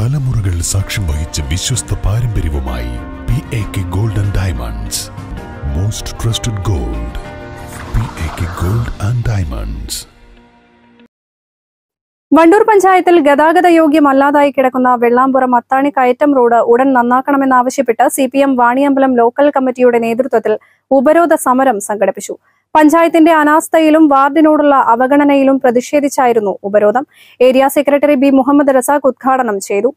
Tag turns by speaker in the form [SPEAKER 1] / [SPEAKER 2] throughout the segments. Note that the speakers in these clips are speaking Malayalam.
[SPEAKER 1] തലമുറകൾ സാക്ഷ്യം വഹിച്ച വിശ്വസ്ത പാരമ്പര്യവുമായി P A K gold and diamonds most trusted gold P A K gold and diamonds
[SPEAKER 2] Wandoor പഞ്ചായത്തിൽ ഗതാഗത യോഗ്യമല്ലാതായി കിടക്കുന്ന വെള്ളാമ്പുറം അത്താണി കയറ്റം റോഡ് ഉടൻ നന്നാക്കണമെന്നാവശ്യപ്പെട്ട് C P M Vaniyambalam local കമ്മിറ്റിയുടെ നേതൃത്വത്തിൽ ഉപരോധ സമരം സംഘടിപ്പിച്ചു പഞ്ചായത്തിന്റെ അനാസ്ഥയിലും വാർഡിനോടുള്ള അവഗണനയിലും പ്രതിഷേധിച്ചായിരുന്നു ഉപരോധം area secretary B Muhammad Razak ഉദ്ഘാടനം ചെയ്തു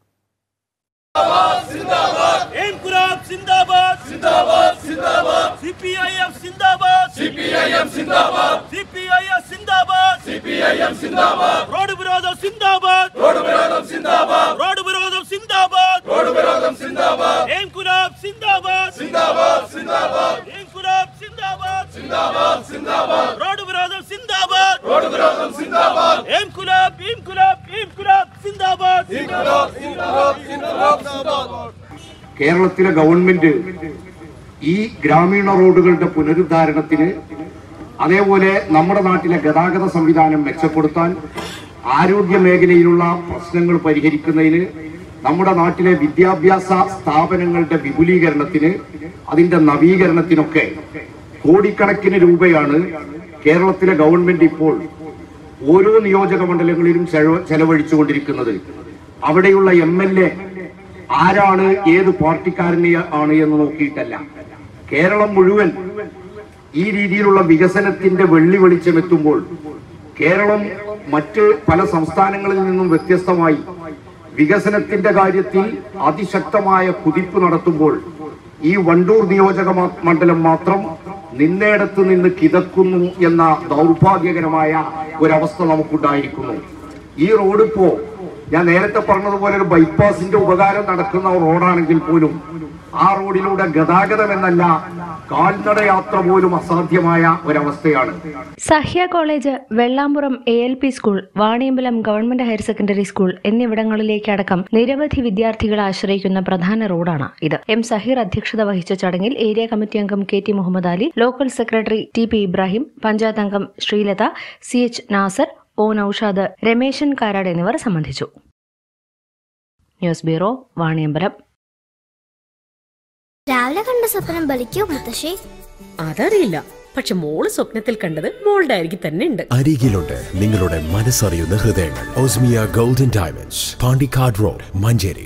[SPEAKER 3] ഇൻകുലാബ് സിന്ദാബാദ് സിന്ദാബാദ് സിന്ദാബാദ് സിപിഐഎം സിന്ദാബാദ് സിപിഐഎം സിന്ദാബാദ് സിപിഐഎം സിന്ദാബാദ് സിപിഐഎം സിന്ദാബാദ് റോഡ് വിരോധം സിന്ദാബാദ് റോഡ് വിരോധം സിന്ദാബാദ് റോഡ് വിരോധം സിന്ദാബാദ് റോഡ് വിരോധം സിന്ദാബാദ് ഇൻകുലാബ് സിന്ദാബാദ് സിന്ദാബാദ് സിന്ദാബാദ് ഇൻകുലാബ് സിന്ദാബാദ് സിന്ദാബാദ് സിന്ദാബാദ് റോഡ് വിരോധം സിന്ദാബാദ് റോഡ് വിരോധം സിന്ദാബാദ് ഇൻകുലാബ് ഇൻകുലാബ് ഇൻകുലാബ് സിന്ദാബാദ് ഇൻകുലാബ് ഇൻകുലാബ് ഇൻകുലാബ് സിന്ദാബാദ്
[SPEAKER 4] കേരളത്തിലെ ഗവൺമെന്റ് ഈ ഗ്രാമീണ റോഡുകളുടെ പുനരുദ്ധാരണത്തിന് അതേപോലെ നമ്മുടെ നാട്ടിലെ ഗതാഗത സംവിധാനം മെച്ചപ്പെടുത്താൻ ആരോഗ്യ മേഖലയിലുള്ള പ്രശ്നങ്ങൾ പരിഹരിക്കുന്നതിന് നമ്മുടെ നാട്ടിലെ വിദ്യാഭ്യാസ സ്ഥാപനങ്ങളുടെ വിപുലീകരണത്തിന് അതിന്റെ നവീകരണത്തിനൊക്കെ കോടിക്കണക്കിന് രൂപയാണ് കേരളത്തിലെ ഗവൺമെന്റ് ഇപ്പോൾ ഓരോ നിയോജക മണ്ഡലങ്ങളിലും ചെലവ- ചെലവഴിച്ചുകൊണ്ടിരിക്കുന്നത് അവിടെയുള്ള എം എൽ എ ആരാണ് ഏത് പാർട്ടിക്കാരനെ ആണ് എന്ന് നോക്കിയിട്ടല്ല കേരളം മുഴുവൻ ഈ രീതിയിലുള്ള വികസനത്തിന്റെ വെള്ളി വെളിച്ചം എത്തുമ്പോൾ കേരളം മറ്റ് പല സംസ്ഥാനങ്ങളിൽ നിന്നും വ്യത്യസ്തമായി വികസനത്തിന്റെ കാര്യത്തിൽ അതിശക്തമായ കുതിപ്പ് നടത്തുമ്പോൾ ഈ വണ്ടൂർ നിയോജക മ- മണ്ഡലം മാത്രം നിന്നേടത്ത് നിന്ന് കിതക്കുന്നു എന്ന ദൗർഭാഗ്യകരമായ ഒരവസ്ഥ നമുക്കുണ്ടായിരിക്കുന്നു ഈ റോഡ് ഇപ്പോ ഞാൻ നേരത്തെ പറഞ്ഞതുപോലെ ഒരു ബൈപ്പാസിന്റെ ഉപകാരം നടക്കുന്ന റോഡാണെങ്കിൽ പോലും ആ റോഡിലൂടെ ഗതാഗതം എന്നല്ല കാൽനട യാത്ര പോലും അസാധ്യമായ ഒരവസ്ഥയാണ്
[SPEAKER 5] Sahya college Vellampuram A L P school Vaniyambalam government higher secondary school എന്നിവിടങ്ങളിലേക്കടക്കം നിരവധി വിദ്യാർത്ഥികൾ ആശ്രയിക്കുന്ന പ്രധാന റോഡാണ് ഇത് എം സഹീർ അധ്യക്ഷത വഹിച്ച ചടങ്ങിൽ ഏരിയ കമ്മിറ്റി അംഗം K T Muhammad Ali local secretary T P Ibrahim panchayat അംഗം Sreelatha C H Nasar O Noushad Rameshan Karad എന്നിവർ സംബന്ധിച്ചു ന്യൂസ് ബ്യൂറോ വാണിയമ്പലം
[SPEAKER 6] രാവിലെ കണ്ട സ്വപ്നം ബലിക്കോ മുത്തശ്ശി
[SPEAKER 7] അതറിയില്ല പക്ഷെ മോള് സ്വപ്നത്തിൽ കണ്ടത് മോളുടെ അരികിൽ തന്നെ ഉണ്ട്
[SPEAKER 8] അരികിലുണ്ട് നിങ്ങളുടെ മനസ്സറിയുന്ന ഹൃദയങ്ങൾ Osmiya golden diamonds Pandikkad road Manjeri